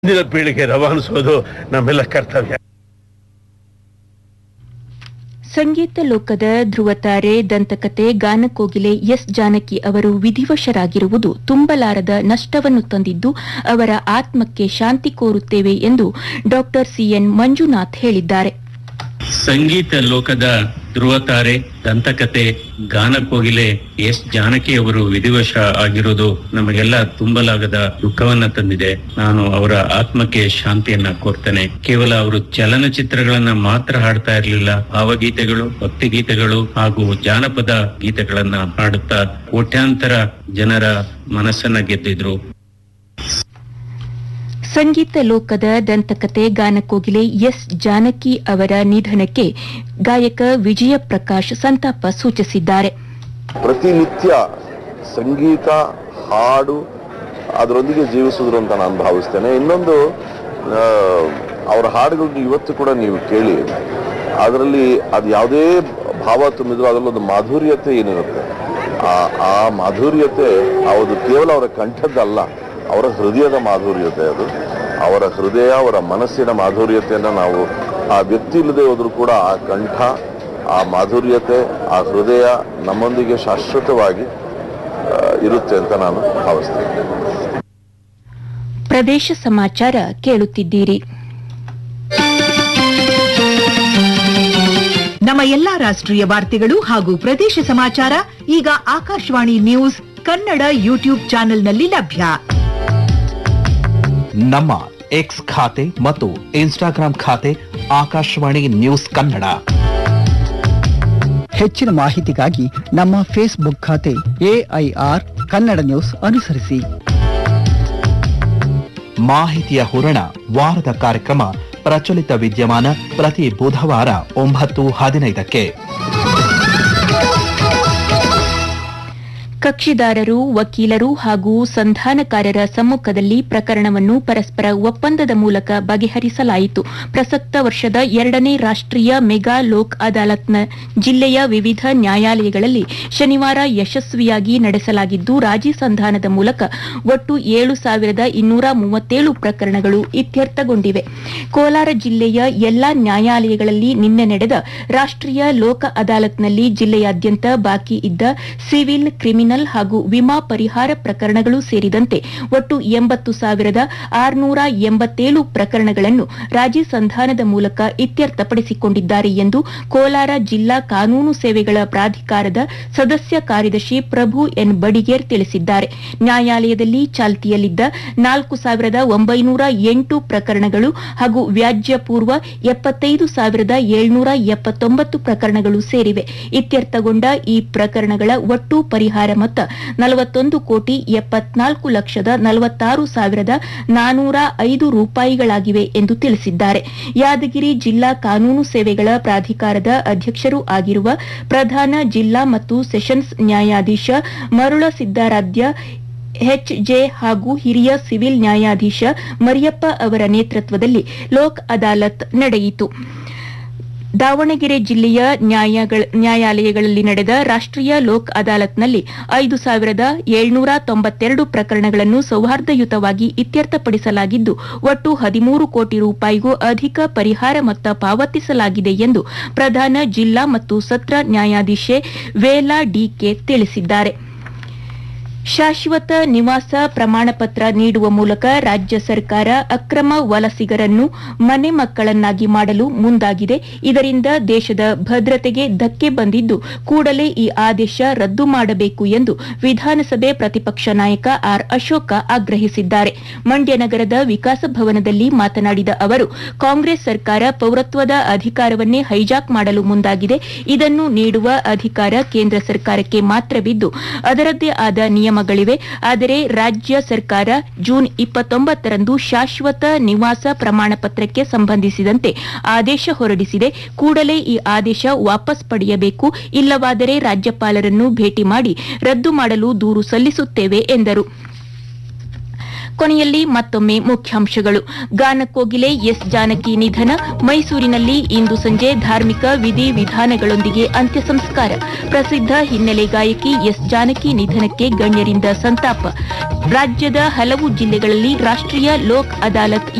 ಮುಂದಿನ ಪೀಳಿಗೆ ರವಾನಿಸೋದು ನಮ್ಮೆಲ್ಲ ಕರ್ತವ್ಯ ಸಂಗೀತ ಲೋಕದ ಧ್ರುವತಾರೆ ದಂತಕತೆ ಗಾನಕೋಗಿಲೆ ಎಸ್ ಜಾನಕಿ ಅವರು ವಿಧಿವಶರಾಗಿರುವುದು ತುಂಬಲಾರದ ನಷ್ಟವನ್ನು ತಂದಿದ್ದು ಅವರ ಆತ್ಮಕ್ಕೆ ಶಾಂತಿ ಕೋರುತ್ತೇವೆ ಎಂದು ಡಾಕ್ಟರ್ ಸಿಎನ್ ಮಂಜುನಾಥ್ ಹೇಳಿದ್ದಾರೆ ಸಂಗೀತ ಲೋಕದ ಧ್ರುವತಾರೆ ದಂತಕತೆ ಗಾನಕೋಗಿಲೆ ಎಸ್ ಜಾನಕಿ ಅವರು ವಿಧಿವಶ ಆಗಿರೋದು ನಮಗೆಲ್ಲ ತುಂಬಲಾಗದ ದುಃಖವನ್ನ ತಂದಿದೆ ನಾನು ಅವರ ಆತ್ಮಕ್ಕೆ ಶಾಂತಿಯನ್ನ ಕೋರ್ತೇನೆ ಕೇವಲ ಅವರು ಚಲನಚಿತ್ರಗಳನ್ನ ಮಾತ್ರ ಹಾಡ್ತಾ ಇರಲಿಲ್ಲ ಭಾವಗೀತೆಗಳು ಭಕ್ತಿಗೀತೆಗಳು ಹಾಗೂ ಜಾನಪದ ಗೀತೆಗಳನ್ನ ಹಾಡುತ್ತಾ ಕೋಟ್ಯಾಂತರ ಜನರ ಮನಸ್ಸನ್ನ ಗೆದ್ದಿದ್ರು ಸಂಗೀತ ಲೋಕದ ದಂತಕತೆ ಗಾನಕೋಗಿಲೆ ಎಸ್ ಜಾನಕಿ ಅವರ ನಿಧನಕ್ಕೆ ಗಾಯಕ ವಿಜಯ ಪ್ರಕಾಶ್ ಸಂತಾಪ ಸೂಚಿಸಿದ್ದಾರೆ ಪ್ರತಿನಿತ್ಯ ಸಂಗೀತ ಹಾಡು ಅದರೊಂದಿಗೆ ಜೀವಿಸಿದ್ರು ಅಂತ ನಾನು ಭಾವಿಸ್ತೇನೆ ಇನ್ನೊಂದು ಆ, ಅವರ ಹಾಡುಗಳನ್ನ ಇವತ್ತು ಕೂಡ ನೀವು ಕೇಳಿ ಅದರಲ್ಲಿ ಅದು ಯಾವುದೇ ಭಾವ ತುಂಬಿದ್ರು ಅದರಲ್ಲೊಂದು ಮಾಧುರ್ಯತೆ ಏನಿರುತ್ತೆ ಆ ಆ ಮಾಧುರ್ಯತೆ ಅದು ಕೇವಲ ಅವರ ಕಂಠದ್ದಲ್ಲ ಅವರ ಹೃದಯದ ಮಾಧುರ್ಯತೆ ಅದು ಅವರ ಹೃದಯ ಅವರ ಮನಸ್ಸಿನ ಮಾಧುರ್ಯತೆಯನ್ನು ನಾವು ಆ ವ್ಯಕ್ತಿ ಇಲ್ಲದೆ ಹೋದ್ರೂ ಕೂಡ ಆ ಕಂಠ ಆ ಮಾಧುರ್ಯತೆ ಆ ಹೃದಯ ನಮ್ಮೊಂದಿಗೆ ಶಾಶ್ವತವಾಗಿ ಆ, ಇರುತ್ತೆ ಅಂತ ನಾನು ಭಾವಿಸ್ತೇನೆ ಪ್ರದೇಶ ಸಮಾಚಾರ ಕೇಳುತ್ತಿದ್ದೀರಿ ನಮ್ಮ ಎಲ್ಲಾ ರಾಷ್ಟ್ರೀಯ ವಾರ್ತೆಗಳು ಹಾಗೂ ಪ್ರದೇಶ ಸಮಾಚಾರ ಈಗ ಆಕಾಶವಾಣಿ ನ್ಯೂಸ್ ಕನ್ನಡ ಯೂಟ್ಯೂಬ್ ಚಾನೆಲ್ನಲ್ಲಿ ಲಭ್ಯ ನಮ್ಮ ಎಕ್ಸ್ ಖಾತೆ ಮತ್ತು ಇನ್ಸ್ಟಾಗ್ರಾಂ ಖಾತೆ ಆಕಾಶವಾಣಿ ನ್ಯೂಸ್ ಕನ್ನಡ ಹೆಚ್ಚಿನ ಮಾಹಿತಿಗಾಗಿ ನಮ್ಮ ಫೇಸ್ಬುಕ್ ಖಾತೆ ಎಐಆರ್ ಕನ್ನಡ ನ್ಯೂಸ್ ಅನುಸರಿಸಿ ಮಾಹಿತಿಯ ಹೂರಣ ವಾರದ ಕಾರ್ಯಕ್ರಮ ಪ್ರಚಲಿತ ವಿದ್ಯಮಾನ ಪ್ರತಿ ಬುಧವಾರ ಒಂಬತ್ತು ಹದಿನೈದಕ್ಕೆ ಕಕ್ಷಿದಾರರು ವಕೀಲರು ಹಾಗೂ ಸಂಧಾನಕಾರರ ಸಮ್ಮುಖದಲ್ಲಿ ಪ್ರಕರಣವನ್ನು ಪರಸ್ಪರ ಒಪ್ಪಂದದ ಮೂಲಕ ಬಗೆಹರಿಸಲಾಯಿತು ಪ್ರಸಕ್ತ ವರ್ಷದ ಎರಡನೇ ರಾಷ್ಟ್ರೀಯ ಮೆಗಾ ಲೋಕ್ ಅದಾಲತ್ನ ಜಿಲ್ಲೆಯ ವಿವಿಧ ನ್ಯಾಯಾಲಯಗಳಲ್ಲಿ ಶನಿವಾರ ಯಶಸ್ವಿಯಾಗಿ ನಡೆಸಲಾಗಿದ್ದು ರಾಜಿ ಸಂಧಾನದ ಮೂಲಕ ಒಟ್ಟು ಏಳು ಸಾವಿರದ ಇನ್ನೂರ ಮೂವತ್ತೇಳು ಪ್ರಕರಣಗಳು ಇತ್ಯರ್ಥಗೊಂಡಿವೆ ಕೋಲಾರ ಜಿಲ್ಲೆಯ ಎಲ್ಲಾ ನ್ಯಾಯಾಲಯಗಳಲ್ಲಿ ನಿನ್ನೆ ನಡೆದ ರಾಷ್ಟ್ರೀಯ ಲೋಕ ಅದಾಲತ್ನಲ್ಲಿ ಜಿಲ್ಲೆಯಾದ್ಯಂತ ಬಾಕಿ ಇದ್ದ ಸಿವಿಲ್ ಕ್ರಿಮಿನಲ್ ಹಾಗೂ ವಿಮಾ ಪರಿಹಾರ ಪ್ರಕರಣಗಳು ಸೇರಿದಂತೆ ಒಟ್ಟು ಎಂಬತ್ತು ಸಾವಿರದ ಆರುನೂರ ಎಂಬತ್ತೇಳು ಪ್ರಕರಣಗಳನ್ನು ರಾಜಿ ಸಂಧಾನದ ಮೂಲಕ ಇತ್ಯರ್ಥಪಡಿಸಿಕೊಂಡಿದ್ದಾರೆ ಎಂದು ಕೋಲಾರ ಜಿಲ್ಲಾ ಕಾನೂನು ಸೇವೆಗಳ ಪ್ರಾಧಿಕಾರದ ಸದಸ್ಯ ಕಾರ್ಯದರ್ಶಿ ಪ್ರಭು ಎನ್ ಬಡಿಗೇರ್ ತಿಳಿಸಿದ್ದಾರೆ ನ್ಯಾಯಾಲಯದಲ್ಲಿ ಚಾಲ್ತಿಯಲ್ಲಿದ್ದ ನಾಲ್ಕು ಸಾವಿರದ ಒಂಬೈನೂರ ಎಂಟು ಪ್ರಕರಣಗಳು ಹಾಗೂ ವ್ಯಾಜ್ಯ ಪೂರ್ವ ಎಪ್ಪತ್ತೈದು ಸಾವಿರದ ಏಳ್ನೂರ ಎಪ್ಪತ್ತೊಂಬತ್ತು ಪ್ರಕರಣಗಳು ಸೇರಿವೆ ಇತ್ಯರ್ಥಗೊಂಡ ಈ ಪ್ರಕರಣಗಳ ಒಟ್ಟು ಪರಿಹಾರ ಮೊತ್ತ ನಲವತ್ತೊಂದು ಕೋಟಿ ಎಪ್ಪತ್ನಾಲ್ಕು ಲಕ್ಷದ ನಲವತ್ತಾರು ಸಾವಿರದ ನಾನೂರ ಐದು ರೂಪಾಯಿಗಳಾಗಿವೆ ಎಂದು ತಿಳಿಸಿದ್ದಾರೆ ಯಾದಗಿರಿ ಜಿಲ್ಲಾ ಕಾನೂನು ಸೇವೆಗಳ ಪ್ರಾಧಿಕಾರದ ಅಧ್ಯಕ್ಷರೂ ಆಗಿರುವ ಪ್ರಧಾನ ಜಿಲ್ಲಾ ಮತ್ತು ಸೆಷನ್ಸ್ ನ್ಯಾಯಾಧೀಶ ಮರುಳ ಸಿದ್ದಾರಾಧ್ಯ ಎಚ್ಜೆ ಹಾಗೂ ಹಿರಿಯ ಸಿವಿಲ್ ನ್ಯಾಯಾಧೀಶ ಮರಿಯಪ್ಪ ಅವರ ನೇತೃತ್ವದಲ್ಲಿ ಲೋಕ್ ಅದಾಲತ್ ನಡೆಯಿತು ದಾವಣಗೆರೆ ಜಿಲ್ಲೆಯ ನ್ಯಾಯಗಳ- ನ್ಯಾಯಾಲಯಗಳಲ್ಲಿ ನಡೆದ ರಾಷ್ಟ್ರೀಯ ಲೋಕ್ ಅದಾಲತ್ನಲ್ಲಿ ಐದು ಸಾವಿರದ ಏಳ್ನೂರ ತೊಂಬತ್ತೆರಡು ಪ್ರಕರಣಗಳನ್ನು ಸೌಹಾರ್ದಯುತವಾಗಿ ಇತ್ಯರ್ಥಪಡಿಸಲಾಗಿದ್ದು ಒಟ್ಟು ಹದಿಮೂರು ಕೋಟಿ ರೂಪಾಯಿಗೂ ಅಧಿಕ ಪರಿಹಾರ ಮೊತ್ತ ಪಾವತಿಸಲಾಗಿದೆ ಎಂದು ಪ್ರಧಾನ ಜಿಲ್ಲಾ ಮತ್ತು ಸತ್ರ ನ್ಯಾಯಾಧೀಶೆ ವೇಲಾ ಡಿಕೆ ತಿಳಿಸಿದ್ದಾರೆ ಶಾಶ್ವತ ನಿವಾಸ ಪ್ರಮಾಣಪತ್ರ ನೀಡುವ ಮೂಲಕ ರಾಜ್ಯ ಸರ್ಕಾರ ಅಕ್ರಮ ವಲಸಿಗರನ್ನು ಮನೆ ಮಕ್ಕಳನ್ನಾಗಿ ಮಾಡಲು ಮುಂದಾಗಿದೆ ಇದರಿಂದ ದೇಶದ ಭದ್ರತೆಗೆ ಧಕ್ಕೆ ಬಂದಿದ್ದು ಕೂಡಲೇ ಈ ಆದೇಶ ರದ್ದು ಮಾಡಬೇಕು ಎಂದು ವಿಧಾನಸಭೆ ಪ್ರತಿಪಕ್ಷ ನಾಯಕ ಆರ್ ಅಶೋಕ ಆಗ್ರಹಿಸಿದ್ದಾರೆ ಮಂಡ್ಯ ನಗರದ ವಿಕಾಸ ಭವನದಲ್ಲಿ ಮಾತನಾಡಿದ ಅವರು ಕಾಂಗ್ರೆಸ್ ಸರ್ಕಾರ ಪೌರತ್ವದ ಅಧಿಕಾರವನ್ನೇ ಹೈಜಾಕ್ ಮಾಡಲು ಮುಂದಾಗಿದೆ ಇದನ್ನು ನೀಡುವ ಅಧಿಕಾರ ಕೇಂದ್ರ ಸರ್ಕಾರಕ್ಕೆ ಮಾತ್ರವಿದ್ದು ಅದರದ್ದೇ ಆದ ನಿಯಮಗಳಿವೆ ಆದರೆ ರಾಜ್ಯ ಸರ್ಕಾರ ಜೂನ್ ಇಪ್ಪತ್ತೊಂಬತ್ತರಂದು ಶಾಶ್ವತ ನಿವಾಸ ಪ್ರಮಾಣ ಪತ್ರಕ್ಕೆ ಸಂಬಂಧಿಸಿದಂತೆ ಆದೇಶ ಹೊರಡಿಸಿದೆ ಕೂಡಲೇ ಈ ಆದೇಶ ವಾಪಸ್ ಪಡೆಯಬೇಕು ಇಲ್ಲವಾದರೆ ರಾಜ್ಯಪಾಲರನ್ನು ಭೇಟಿ ಮಾಡಿ ರದ್ದು ಮಾಡಲು ದೂರು ಸಲ್ಲಿಸುತ್ತೇವೆ ಎಂದರು ಕೊನೆಯಲ್ಲಿ ಮತ್ತೊಮ್ಮೆ ಮುಖ್ಯಾಂಶಗಳು ಗಾನಕೋಗಿಲೆ ಎಸ್ ಜಾನಕಿ ನಿಧನ ಮೈಸೂರಿನಲ್ಲಿ ಇಂದು ಸಂಜೆ ಧಾರ್ಮಿಕ ವಿಧಿ ವಿಧಾನಗಳೊಂದಿಗೆ ಅಂತ್ಯ ಸಂಸ್ಕಾರ ಪ್ರಸಿದ್ಧ ಹಿನ್ನೆಲೆ ಗಾಯಕಿ ಎಸ್ ಜಾನಕಿ ನಿಧನಕ್ಕೆ ಗಣ್ಯರಿಂದ ಸಂತಾಪ ರಾಜ್ಯದ ಹಲವು ಜಿಲ್ಲೆಗಳಲ್ಲಿ ರಾಷ್ಟ್ರೀಯ ಲೋಕ್ ಅದಾಲತ್